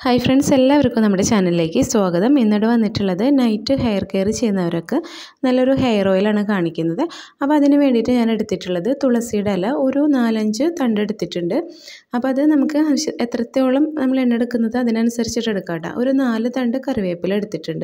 hi friends എല്ലാവർക്കും നമ്മുടെ ചാനലിലേക്ക് സ്വാഗതം ഇന്നിടെ വന്നിട്ടുള്ളത് നൈറ്റ് ഹെയർ കെയർ ചെയ്യുന്നവർക്ക് നല്ലൊരു ഹെയർ ഓയിലാണ് കാണിക്കുന്നത് അപ്പോൾ അതിന് വേണ്ടിയിട്ട് ഞാൻ എടുത്തിട്ടുള്ളത് തുളസിയുടെ ഇല ഒരു നാലഞ്ച് തണ്ട് എടുത്തിട്ടുണ്ട് അപ്പോൾ അത് നമുക്ക് ആവശ്യ- എത്രത്തോളം നമ്മൾ എണ്ണ എടുക്കുന്നത് അതിനനുസരിച്ചിട്ട് എടുക്കാം കേട്ടോ ഒരു നാല് തണ്ട് കറിവേപ്പില എടുത്തിട്ടുണ്ട്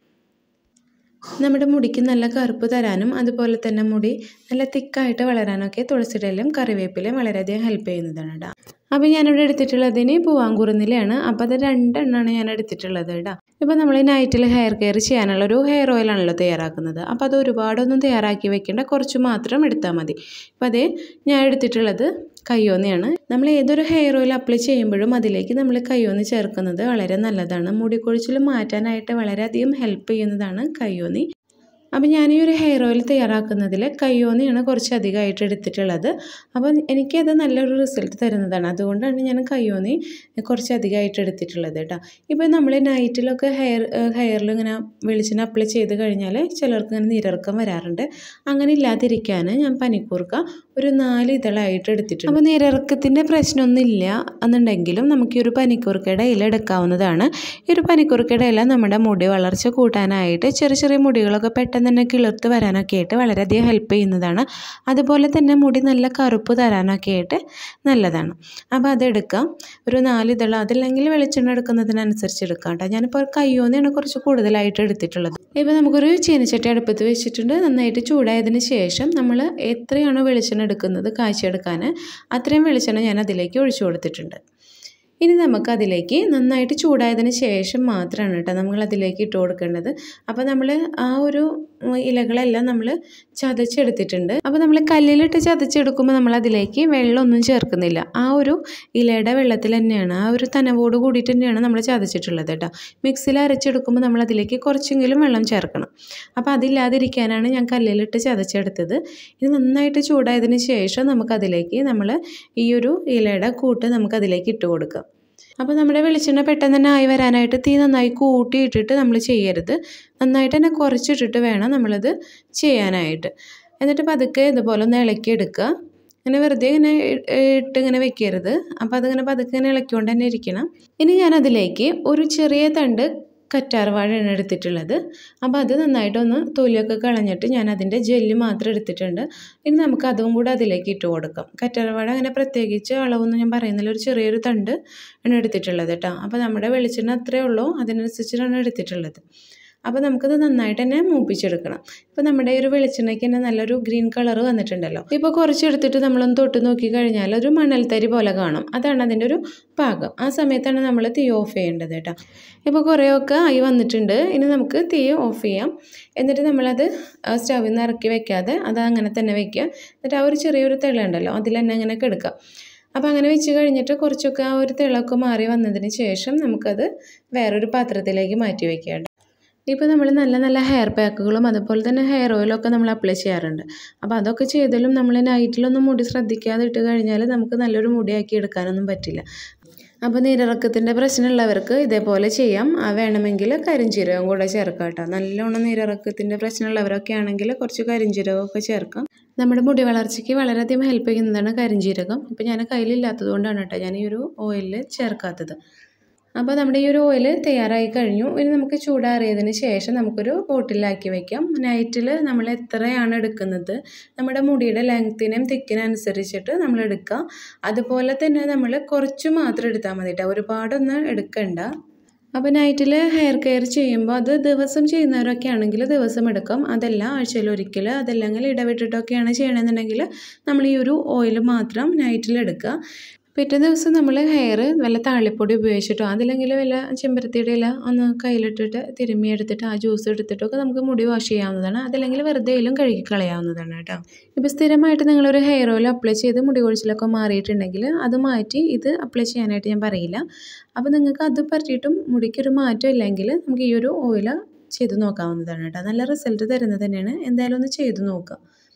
നമ്മുടെ മുടിക്ക് നല്ല കറുപ്പ് തരാനും അതുപോലെ തന്നെ മുടി നല്ല തിക്കായിട്ട് വളരാനൊക്കെ തുളസിയുടെ ഇലയും കറിവേപ്പിലയും വളരെയധികം ഹെൽപ്പ് ചെയ്യുന്നതാണ് കേട്ടോ അപ്പോൾ ഞാനിവിടെ എടുത്തിട്ടുള്ളതിന് പൂവാങ്കുറുന്നിലാണ് അപ്പോൾ അത് രണ്ടെണ്ണമാണ് ഞാൻ എടുത്തിട്ടുള്ളത് കേട്ടോ ഇപ്പോൾ നമ്മൾ നൈറ്റിൽ ഹെയർ കെയർ ചെയ്യാനുള്ള ഒരു ഹെയർ ഓയിലാണല്ലോ തയ്യാറാക്കുന്നത് അപ്പോൾ അത് ഒരുപാടൊന്നും തയ്യാറാക്കി വെക്കേണ്ട കുറച്ച് മാത്രം എടുത്താൽ മതി അപ്പോൾ അതേ ഞാൻ എടുത്തിട്ടുള്ളത് കയ്യോന്നിയാണ് നമ്മൾ ഏതൊരു ഹെയർ ഓയിൽ അപ്ലൈ ചെയ്യുമ്പോഴും അതിലേക്ക് നമ്മൾ കയ്യോന്നി ചേർക്കുന്നത് വളരെ നല്ലതാണ് മുടി കൊഴിച്ചിൽ മാറ്റാനായിട്ട് വളരെയധികം ഹെൽപ്പ് ചെയ്യുന്നതാണ് കയ്യോന്നി അപ്പോൾ ഞാൻ ഈ ഒരു ഹെയർ ഓയിൽ തയ്യാറാക്കുന്നതിൽ കയ്യോന്നിയാണ് കുറച്ച് അധികമായിട്ട് എടുത്തിട്ടുള്ളത് അപ്പോൾ എനിക്കത് നല്ലൊരു റിസൾട്ട് തരുന്നതാണ് അതുകൊണ്ടാണ് ഞാൻ കയ്യോന്നി കുറച്ച് അധികമായിട്ട് എടുത്തിട്ടുള്ളത് കേട്ടോ ഇപ്പോൾ നമ്മൾ നൈറ്റിലൊക്കെ ഹെയർ ഹെയറിൽ ഇങ്ങനെ വെളിച്ചെണ്ണ അപ്ലൈ ചെയ്ത് കഴിഞ്ഞാൽ ചിലർക്ക് ഇങ്ങനെ നീരിറക്കം വരാറുണ്ട് അങ്ങനെ ഇല്ലാതിരിക്കാൻ ഞാൻ പനിക്കൂർക്ക ഒരു നാല് ഇതളായിട്ട് എടുത്തിട്ടുണ്ട് അപ്പോൾ നീരിറക്കത്തിൻ്റെ പ്രശ്നമൊന്നുമില്ല എന്നുണ്ടെങ്കിലും നമുക്ക് ഈ ഒരു പനിക്കൂർക്കയുടെ ഇല എടുക്കാവുന്നതാണ് ഈ ഒരു പനിക്കൂർക്കയുടെ ഇല നമ്മുടെ മുടി വളർച്ച കൂട്ടാനായിട്ട് ചെറിയ ചെറിയ മുടികളൊക്കെ പെട്ടെന്ന് തന്നെ കിളിർത്ത് വരാനൊക്കെ ആയിട്ട് വളരെയധികം ഹെൽപ്പ് ചെയ്യുന്നതാണ് അതുപോലെ തന്നെ മുടി നല്ല കറുപ്പ് തരാനൊക്കെ ആയിട്ട് നല്ലതാണ് അപ്പോൾ അതെടുക്കാം ഒരു നാല് ഇതള അതല്ലെങ്കിൽ വെളിച്ചെണ്ണ എടുക്കുന്നതിനനുസരിച്ച് എടുക്കാം കേട്ടോ ഞാനിപ്പോൾ കയ്യോന്നാണ് കുറച്ച് കൂടുതലായിട്ട് എടുത്തിട്ടുള്ളത് ഇപ്പോൾ നമുക്കൊരു ചീനച്ചട്ടി അടുപ്പത്ത് വെച്ചിട്ടുണ്ട് നന്നായിട്ട് ചൂടായതിന് ശേഷം നമ്മൾ എത്രയാണോ വെളിച്ചെണ്ണ എടുക്കുന്നത് കാഴ്ചയെടുക്കാൻ അത്രയും വെളിച്ചെണ്ണ ഞാൻ അതിലേക്ക് ഒഴിച്ചു കൊടുത്തിട്ടുണ്ട് ഇനി നമുക്ക് അതിലേക്ക് നന്നായിട്ട് ചൂടായതിന് ശേഷം മാത്രമാണ് കേട്ടോ നമ്മൾ അതിലേക്ക് ഇട്ട് കൊടുക്കേണ്ടത് അപ്പോൾ നമ്മൾ ആ ഒരു ഉം, ഇലകളെല്ലാം നമ്മൾ ചതച്ചെടുത്തിട്ടുണ്ട് അപ്പോൾ നമ്മൾ കല്ലിലിട്ട് ചതച്ചെടുക്കുമ്പോൾ നമ്മൾ അതിലേക്ക് വെള്ളമൊന്നും ചേർക്കുന്നില്ല ആ ഒരു ഇലയുടെ വെള്ളത്തിൽ തന്നെയാണ് ആ ഒരു തനവോട് കൂടിയിട്ട് തന്നെയാണ് നമ്മൾ ചതച്ചിട്ടുള്ളത് കേട്ടോ മിക്സിയിൽ അരച്ചെടുക്കുമ്പോൾ നമ്മൾ അതിലേക്ക് കുറച്ചെങ്കിലും വെള്ളം ചേർക്കണം അപ്പോൾ അതില്ലാതിരിക്കാനാണ് ഞാൻ കല്ലിലിട്ട് ചതച്ചെടുത്തത് ഇത് നന്നായിട്ട് ചൂടായതിന് ശേഷം നമുക്കതിലേക്ക് നമ്മൾ ഈ ഒരു ഇലയുടെ കൂട്ട് നമുക്കതിലേക്ക് ഇട്ട് കൊടുക്കാം അപ്പോൾ നമ്മുടെ വെളിച്ചെണ്ണ പെട്ടെന്ന് തന്നെ ആയി വരാനായിട്ട് തീ നന്നായി കൂട്ടിയിട്ടിട്ട് നമ്മൾ ചെയ്യരുത് നന്നായിട്ട് തന്നെ കുറച്ചിട്ടിട്ട് വേണം നമ്മളത് ചെയ്യാനായിട്ട് എന്നിട്ട് പതുക്കെ ഇതുപോലെ ഒന്ന് ഇളക്കിയെടുക്കുക ഇങ്ങനെ വെറുതെ ഇങ്ങനെ ഇ- ഇട്ട് ഇങ്ങനെ വെക്കരുത് അപ്പോൾ അതിങ്ങനെ പതുക്കെ ഇങ്ങനെ ഇളക്കിക്കൊണ്ട് തന്നെ ഇരിക്കണം ഇനി ഞാൻ അതിലേക്ക് ഒരു ചെറിയ തണ്ട് കറ്റാർവാഴയാണ് എടുത്തിട്ടുള്ളത് അപ്പോൾ അത് നന്നായിട്ടൊന്ന് തൊലിയൊക്കെ കളഞ്ഞിട്ട് ഞാൻ അതിൻ്റെ ജെല്ല് മാത്രം എടുത്തിട്ടുണ്ട് ഇനി നമുക്ക് അതും കൂടെ അതിലേക്ക് ഇട്ട് കൊടുക്കാം കറ്റാർവാഴ അങ്ങനെ പ്രത്യേകിച്ച് അളവൊന്നും ഞാൻ പറയുന്നില്ല ഒരു ചെറിയൊരു തണ്ട് ആണ് എടുത്തിട്ടുള്ളത് കേട്ടോ അപ്പോൾ നമ്മുടെ വെളിച്ചെണ്ണ അത്രയേ ഉള്ളൂ അതിനനുസരിച്ചിട്ടാണ് എടുത്തിട്ടുള്ളത് അപ്പോൾ നമുക്കത് നന്നായിട്ട് തന്നെ മൂപ്പിച്ചെടുക്കണം ഇപ്പോൾ നമ്മുടെ ഈ ഒരു വെളിച്ചെണ്ണയ്ക്ക് തന്നെ നല്ലൊരു ഗ്രീൻ കളർ വന്നിട്ടുണ്ടല്ലോ ഇപ്പോൾ കുറച്ച് എടുത്തിട്ട് നമ്മളൊന്ന് തൊട്ട് നോക്കി കഴിഞ്ഞാൽ ഒരു മണൽത്തരി പോലെ കാണും അതാണ് അതിൻ്റെ ഒരു പാകം ആ സമയത്താണ് നമ്മൾ തീ ഓഫ് ചെയ്യേണ്ടത് കേട്ടോ ഇപ്പോൾ കുറേയൊക്കെ ആയി വന്നിട്ടുണ്ട് ഇനി നമുക്ക് തീ ഓഫ് ചെയ്യാം എന്നിട്ട് നമ്മളത് സ്റ്റവിൽ നിന്ന് ഇറക്കി വെക്കാതെ അത് അങ്ങനെ തന്നെ വെക്കുക എന്നിട്ട് ആ ഒരു ചെറിയൊരു തിള ഉണ്ടല്ലോ അതിൽ തന്നെ അങ്ങനെ കിടക്കുക അപ്പോൾ അങ്ങനെ വെച്ച് കഴിഞ്ഞിട്ട് കുറച്ചൊക്കെ ആ ഒരു തിളമൊക്കെ മാറി വന്നതിന് ശേഷം നമുക്കത് വേറൊരു പാത്രത്തിലേക്ക് മാറ്റി വയ്ക്കുക കേട്ടോ ഇപ്പോൾ നമ്മൾ നല്ല നല്ല ഹെയർ പാക്കുകളും അതുപോലെ തന്നെ ഹെയർ ഓയിലൊക്കെ നമ്മൾ അപ്ലൈ ചെയ്യാറുണ്ട് അപ്പോൾ അതൊക്കെ ചെയ്താലും നമ്മൾ നൈറ്റിലൊന്നും മുടി ശ്രദ്ധിക്കാതെ ഇട്ട് കഴിഞ്ഞാൽ നമുക്ക് നല്ലൊരു മുടിയാക്കി എടുക്കാനൊന്നും പറ്റില്ല അപ്പോൾ നീരിറക്കത്തിൻ്റെ പ്രശ്നമുള്ളവർക്ക് ഇതേപോലെ ചെയ്യാം ആ വേണമെങ്കിൽ കരിഞ്ചീരകം കൂടെ ചേർക്കാം കേട്ടോ നല്ലോണം നീരിറക്കത്തിൻ്റെ പ്രശ്നമുള്ളവരൊക്കെ ആണെങ്കിൽ കുറച്ച് കരിഞ്ചീരകമൊക്കെ ചേർക്കാം നമ്മുടെ മുടി വളർച്ചയ്ക്ക് വളരെയധികം ഹെൽപ്പ് ചെയ്യുന്നതാണ് കരിഞ്ചീരകം ഇപ്പോൾ ഞാൻ കയ്യിലില്ലാത്തത് കൊണ്ടാണ് കേട്ടോ ഞാൻ ഈ ഒരു ഓയിലിൽ ചേർക്കാത്തത് അപ്പോൾ നമ്മുടെ ഈ ഒരു ഓയിൽ തയ്യാറായി കഴിഞ്ഞു ഇനി നമുക്ക് ചൂടാറിയതിന് ശേഷം നമുക്കൊരു ബോട്ടിലാക്കി വെക്കാം നൈറ്റിൽ നമ്മൾ എത്രയാണ് എടുക്കുന്നത് നമ്മുടെ മുടിയുടെ ലെങ്ത്തിനും തിക്കിനും അനുസരിച്ചിട്ട് നമ്മൾ എടുക്കുക അതുപോലെ തന്നെ നമ്മൾ കുറച്ച് മാത്രം എടുത്താൽ മതി കേട്ടോ ഒരുപാടൊന്നും എടുക്കണ്ട അപ്പോൾ നൈറ്റിൽ ഹെയർ കെയർ ചെയ്യുമ്പോൾ അത് ദിവസം ചെയ്യുന്നവരൊക്കെ ആണെങ്കിൽ ദിവസം എടുക്കാം അതല്ല ആഴ്ചയിൽ ഒരിക്കൽ അതല്ലെങ്കിൽ ഇടവിട്ടിട്ടൊക്കെയാണ് ചെയ്യണമെന്നുണ്ടെങ്കിൽ നമ്മൾ ഈ ഒരു ഓയിൽ മാത്രം നൈറ്റിൽ എടുക്കുക പിറ്റേ ദിവസം നമ്മൾ ഹെയർ വല്ല താളിപ്പൊടി ഉപയോഗിച്ചിട്ടോ അതല്ലെങ്കിൽ വല്ല ചെമ്പരത്തിയുടെ ഇല ഒന്ന് കയ്യിലിട്ടിട്ട് തിരുമ്മി എടുത്തിട്ട് ആ ജ്യൂസ് എടുത്തിട്ടൊക്കെ നമുക്ക് മുടി വാഷ് ചെയ്യാവുന്നതാണ് അതല്ലെങ്കിൽ വെറുതെയിലും കഴുകി കളയാവുന്നതാണ് കേട്ടോ ഇപ്പോൾ സ്ഥിരമായിട്ട് നിങ്ങളൊരു ഹെയർ ഓയിൽ അപ്ലൈ ചെയ്ത് മുടി കൊഴിച്ചിലൊക്കെ മാറിയിട്ടുണ്ടെങ്കിൽ അത് മാറ്റി ഇത് അപ്ലൈ ചെയ്യാനായിട്ട് ഞാൻ പറയില്ല അപ്പോൾ നിങ്ങൾക്ക് അത് പറ്റിയിട്ടും മുടിക്കൊരു മാറ്റം ഇല്ലെങ്കിൽ നമുക്ക് ഈ ഒരു ഓയിൽ ചെയ്ത് നോക്കാവുന്നതാണ് കേട്ടോ നല്ല റിസൾട്ട് തരുന്നത് തന്നെയാണ് എന്തായാലും ഒന്ന് ചെയ്ത് നോക്കുക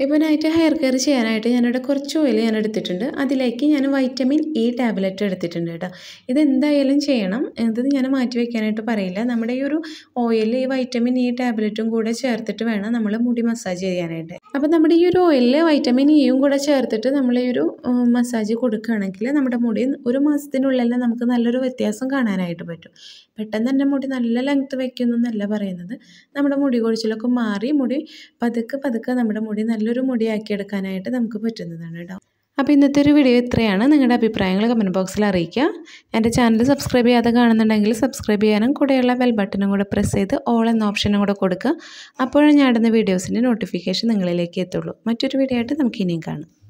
ഇപ്പോൾ നൈറ്റ് ഹെയർ കെയർ ചെയ്യാനായിട്ട് ഞാനിവിടെ കുറച്ച് ഓയിൽ ഞാൻ എടുത്തിട്ടുണ്ട് അതിലേക്ക് ഞാൻ വൈറ്റമിൻ ഇ ടാബ്ലറ്റ് എടുത്തിട്ടുണ്ട് കേട്ടോ ഇതെന്തായാലും ചെയ്യണം ഇത് ഞാൻ മാറ്റി വയ്ക്കാനായിട്ട് പറയില്ല നമ്മുടെ ഈ ഒരു ഓയിലിൽ ഈ വൈറ്റമിൻ ഇ ടാബ്ലറ്റും കൂടെ ചേർത്തിട്ട് വേണം നമ്മൾ മുടി മസാജ് ചെയ്യാനായിട്ട് അപ്പോൾ നമ്മുടെ ഈ ഒരു ഓയിലിൽ വൈറ്റമിൻ ഇയും കൂടെ ചേർത്തിട്ട് നമ്മൾ ഈ ഒരു മസാജ് കൊടുക്കുകയാണെങ്കിൽ നമ്മുടെ മുടി ഒരു മാസത്തിനുള്ളിൽ തന്നെ നമുക്ക് നല്ലൊരു വ്യത്യാസം കാണാനായിട്ട് പറ്റും പെട്ടെന്ന് തന്നെ മുടി നല്ല ലെങ്ത്ത് വയ്ക്കുന്നല്ല പറയുന്നത് നമ്മുടെ മുടി കൊഴിച്ചിലൊക്കെ മാറി മുടി പതുക്കെ പതുക്കെ നമ്മുടെ മുടി നല്ലൊരു മുടിയാക്കി എടുക്കാനായിട്ട് നമുക്ക് പറ്റുന്നതാണ് കേട്ടോ അപ്പോൾ ഇന്നത്തെ ഒരു വീഡിയോ ഇത്രയാണ് നിങ്ങളുടെ അഭിപ്രായങ്ങൾ കമൻറ്റ് ബോക്സിൽ അറിയിക്കുക എൻ്റെ ചാനൽ സബ്സ്ക്രൈബ് ചെയ്യാതെ കാണുന്നുണ്ടെങ്കിൽ സബ്സ്ക്രൈബ് ചെയ്യാനും കൂടെയുള്ള ബെൽ ബട്ടണും കൂടെ പ്രസ് ചെയ്ത് ഓൾ എന്ന ഓപ്ഷനും കൂടെ കൊടുക്കുക അപ്പോഴാണ് ഞാൻ ഇടുന്ന വീഡിയോസിൻ്റെ നോട്ടിഫിക്കേഷൻ നിങ്ങളിലേക്ക് എത്തുള്ളൂ മറ്റൊരു വീഡിയോ ആയിട്ട് നമുക്ക് ഇനിയും കാണാം